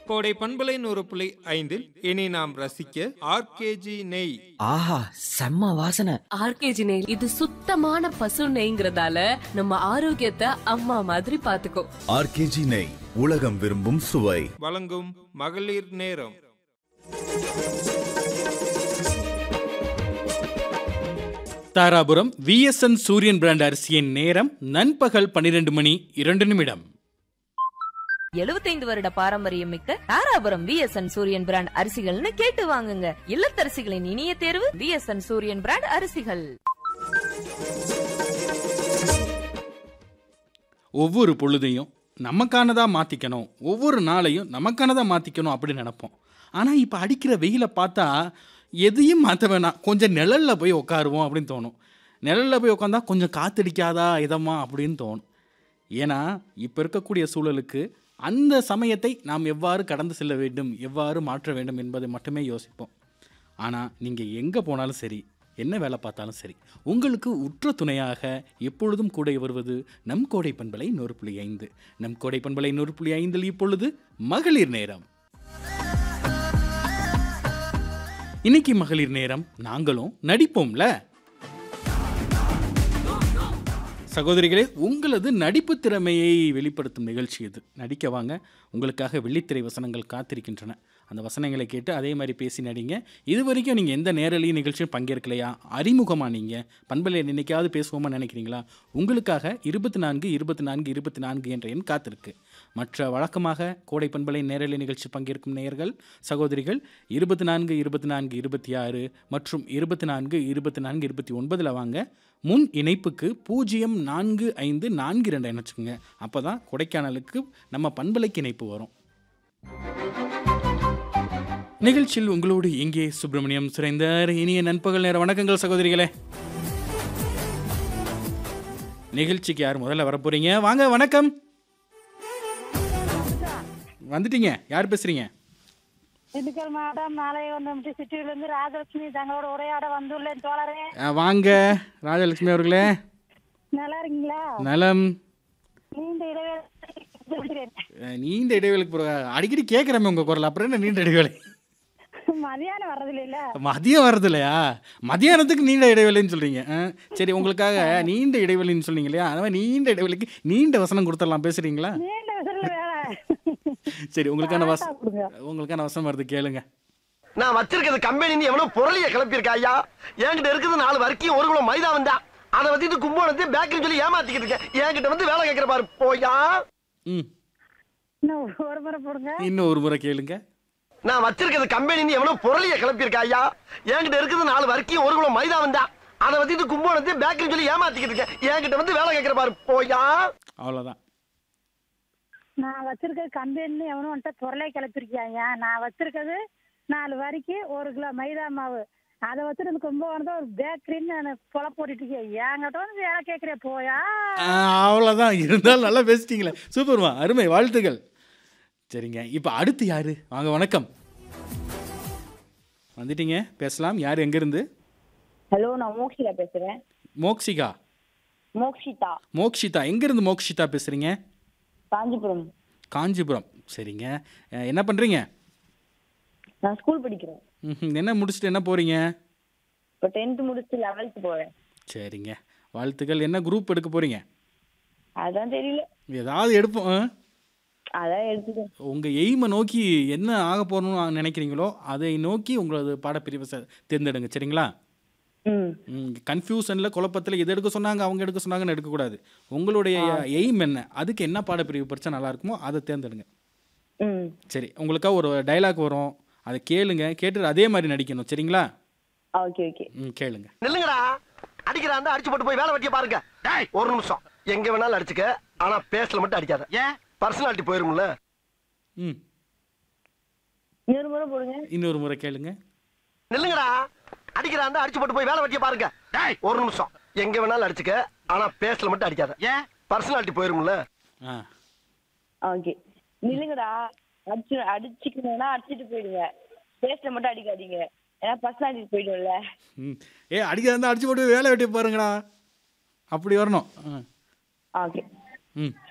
கோடை பண்பலை நூறு புள்ளி ஐந்தில் இனி நாம் ரசிக்க ஆர்கேஜி நெய் ஆஹா செம்ம வாசனை ஆர்கேஜி நெய் இது சுத்தமான பசு நெய்ங்கிறதால நம்ம ஆரோக்கியத்தை அம்மா மாதிரி பாத்துக்கோ ஆர்கேஜி நெய் உலகம் விரும்பும் சுவை வழங்கும் மகளிர் நேரம் தாராபுரம் விஎஸ்என் சூரியன் பிராண்ட் அரிசியின் நேரம் நண்பகல் பன்னிரண்டு மணி இரண்டு நிமிடம் எழுபத்தைந்து வருட பாரம்பரியம் மிக்க தாராபுரம் விஎஸ்என் சூரியன் பிராண்ட் அரிசிகள்னு கேட்டு வாங்குங்க இல்லத்தரசிகளின் இனிய தேர்வு விஎஸ்என் சூரியன் பிராண்ட் அரிசிகள் ஒவ்வொரு பொழுதையும் நமக்கானதாக மாற்றிக்கணும் ஒவ்வொரு நாளையும் நமக்கானதாக மாற்றிக்கணும் அப்படின்னு நினைப்போம் ஆனால் இப்போ அடிக்கிற வெயிலை பார்த்தா எதையும் மாற்ற வேணாம் கொஞ்சம் நிழலில் போய் உட்காருவோம் அப்படின்னு தோணும் நிழலில் போய் உட்காந்தா கொஞ்சம் காத்தடிக்காதா இதமா அப்படின்னு தோணும் ஏன்னா இப்போ இருக்கக்கூடிய சூழலுக்கு அந்த சமயத்தை நாம் எவ்வாறு கடந்து செல்ல வேண்டும் எவ்வாறு மாற்ற வேண்டும் என்பதை மட்டுமே யோசிப்போம் ஆனால் நீங்கள் எங்கே போனாலும் சரி என்ன வேலை பார்த்தாலும் சரி உங்களுக்கு உற்ற துணையாக எப்பொழுதும் கூட வருவது நம் கோடை பண்பலை நூறு புள்ளி ஐந்து நம் கோடை பண்பலை நூறு புள்ளி ஐந்தில் இப்பொழுது மகளிர் நேரம் இன்னைக்கு மகளிர் நேரம் நாங்களும் நடிப்போம்ல சகோதரிகளே உங்களது நடிப்பு திறமையை வெளிப்படுத்தும் நிகழ்ச்சி இது நடிக்க வாங்க உங்களுக்காக வெள்ளித்திரை வசனங்கள் காத்திருக்கின்றன அந்த வசனங்களை கேட்டு அதே மாதிரி பேசி நடிங்க இது வரைக்கும் நீங்கள் எந்த நேரலையும் நிகழ்ச்சியும் பங்கேற்கலையா அறிமுகமாக நீங்கள் பண்பலை நினைக்காவது பேசுவோமா நினைக்கிறீங்களா உங்களுக்காக இருபத்தி நான்கு இருபத்தி நான்கு இருபத்தி நான்கு என்ற எண் காத்திருக்கு மற்ற வழக்கமாக கோடை பண்பலை நேரலை நிகழ்ச்சி பங்கேற்கும் நேயர்கள் சகோதரிகள் இருபத்தி நான்கு இருபத்தி நான்கு இருபத்தி ஆறு மற்றும் இருபத்தி நான்கு இருபத்தி நான்கு இருபத்தி ஒன்பதில் வாங்க முன் இணைப்புக்கு பூஜ்ஜியம் நான்கு ஐந்து நான்கு ரெண்டு இணைச்சுக்கோங்க அப்போ தான் கொடைக்கானலுக்கு நம்ம பண்பலைக்கு இணைப்பு வரும் நிகழ்ச்சியில் உங்களோடு இங்கே சுப்பிரமணியம் சுரேந்தர் இனிய நண்பகல் நேர வணக்கங்கள் சகோதரிகளே நிகழ்ச்சிக்கு யார் முதல்ல வர போறீங்க வாங்க வணக்கம் வந்துட்டீங்க யார் பேசுறீங்க திண்டுக்கல் மாவட்டம் நாளையவந்தம் சிட்டியிலிருந்து ராஜலட்சுமி தங்களோட உரையாட வந்துள்ளேன் தோழரே அஹ், வாங்க ராஜலட்சுமி அவர்களே நல்லா இருக்கீங்களா நலம் நீண்ட இடைவேளை இருக்கிறேன். அஹ், நீண்ட இடைவேளைக்கு பிறகு அடிக்கடி கேட்குறமே உங்கள் குரல் அப்புறம் என்ன நீண்ட இடைவேளை மதியானம் வர்றது இல்லைல்ல மதியம் வர்றது இல்லையா மதியானத்துக்கு நீண்ட இடைவெளின்னு சொல்றீங்க ஆ, சரி உங்களுக்காக நீண்ட இடைவெளின்னு சொன்னீங்க இல்லையா அந்த மாதிரி நீண்ட இடைவெளிக்கு நீண்ட வசனம் கொடுத்துடலாம் பேசுறீங்களா நீண்ட விசிறில் வேற சரி உங்களுக்கான வச பாட்டா கொடுங்க. உங்களுக்கான வசனம் வருது கேளுங்க நான் வச்சிருக்கிறது கம்பெனி எவனோ பொருளிய கிளப்பியிருக்கா ஐயா என்கிட்ட இருக்குது நாலு வரைக்கும் ஒரு கிலோ மைதா வந்தா அதை வச்சுட்டு கும்போனத்தை பேக்கரி சொல்லி ஏமாத்திக்கிட்டு இருக்கேன் என்கிட்ட வந்து வேலை கேட்கிற பாரு போயா ம் இன்னும் ஒரு முறை போடுங்க இன்னும் ஒரு முறை கேளுங்க நான் வச்சிருக்கிறது கம்பெனி எவனோ பொருளிய கிளப்பியிருக்கா ஐயா என்கிட்ட இருக்குது நாலு வரைக்கும் ஒரு கிலோ மைதா வந்தா அதை வச்சுட்டு கும்போனத்தை பேக்கரி சொல்லி ஏமாத்திக்கிட்டு இருக்கேன் என்கிட்ட வந்து வேலை கேட்கிற பாரு போயா அவ்வளோதான் நான் வச்சிருக்கிறது கம்பெனி எவனும் வந்துட்டு பொருளை கிளப்பிருக்கியாங்க நான் வச்சிருக்கிறது நாலு வரைக்கும் ஒரு கிலோ மைதா மாவு அதை வச்சுட்டு இந்த கும்பகோணத்தை ஒரு பேக்கரின்னு நான் பொல போட்டுட்டு இருக்கேன் என்கிட்ட வந்து வேலை கேட்குறேன் போயா ஆ, அவ்வளோதான் இருந்தாலும் நல்லா பேசிட்டீங்களே சூப்பர்மா அருமை வாழ்த்துக்கள் சரிங்க இப்போ அடுத்து யாரு வாங்க வணக்கம் வந்துட்டீங்க பேசலாம் யார் எங்கேருந்து ஹலோ நான் மோக்ஷிதா பேசுறேன் மோக்ஷிகா மோக்ஷிதா மோக்ஷிதா எங்கேருந்து மோக்ஷிதா பேசுகிறீங்க காஞ்சிபுரம் காஞ்சிபுரம் சரிங்க அஹ், என்ன பண்ணுறீங்க நான் ஸ்கூல் படிக்கிறேன் என்ன முடிச்சுட்டு என்ன போகிறீங்க இப்போ டென்த் முடிச்சு லெவல்த் போறேன் சரிங்க வாழ்த்துக்கள் என்ன குரூப் எடுக்க போகிறீங்க அதான் தெரியல ஏதாவது எடுப்போம் ஆ? அதான் எடுத்துட்டேன் உங்கள் எய்மை நோக்கி என்ன ஆக போகணும்னு நினைக்கிறீங்களோ அதை நோக்கி உங்களது பாடப்பிரிவை ச- தேர்ந்தெடுங்க சரிங்களா ம் கன்ஃபியூஷனில் குழப்பத்தில் இது எடுக்க சொன்னாங்க அவங்க எடுக்க சொன்னாங்கன்னு எடுக்கக்கூடாது உங்களுடைய எய்ம் என்ன அதுக்கு என்ன பாடப்பிரிவு படித்தா நல்லா இருக்குமோ அதை தேர்ந்தெடுங்க ம் சரி உங்களுக்காக ஒரு டைலாக் வரும் அதை கேளுங்க கேட்டுட்டு அதே மாதிரி நடிக்கணும் சரிங்களா ஓகே ஓகே ம் கேளுங்க நில்லுங்கடா அடிக்கிறான் அடிச்சு போட்டு போய் வேலை வெட்டிய பாருங்க டேய் ஒரு நிமிஷம் எங்க வேணாலும் அடிச்சுக்க ஆனா பேசல மட்டும் அடிக்காத ஏன் பர்சனாலிட்டி போயிரும்ல ம் இன்னொரு முறை போடுங்க இன்னொரு முறை கேளுங்க நில்லுங்கடா அடிக்கிறான் அடிச்சு போட்டு போய் வேலை வெட்டிய பாருங்க டேய் ஒரு நிமிஷம் எங்க வேணாலும் அடிச்சுக்க ஆனா பேசல மட்டும் அடிக்காத ஏன் பர்சனாலிட்டி போயிரும்ல ஆ ஓகே நில்லுங்கடா அடிச்சு அடிச்சுக்கணும்னா அடிச்சுட்டு போயிடுங்க பேசல மட்டும் அடிக்காதீங்க ஏன்னா பர்சனாலிட்டி போயிடும்ல ம் ஏ அடிக்க இருந்தால் அடிச்சு போட்டு வேலை வெட்டி பாருங்கடா அப்படி வரணும் ஆ ஓகே ம்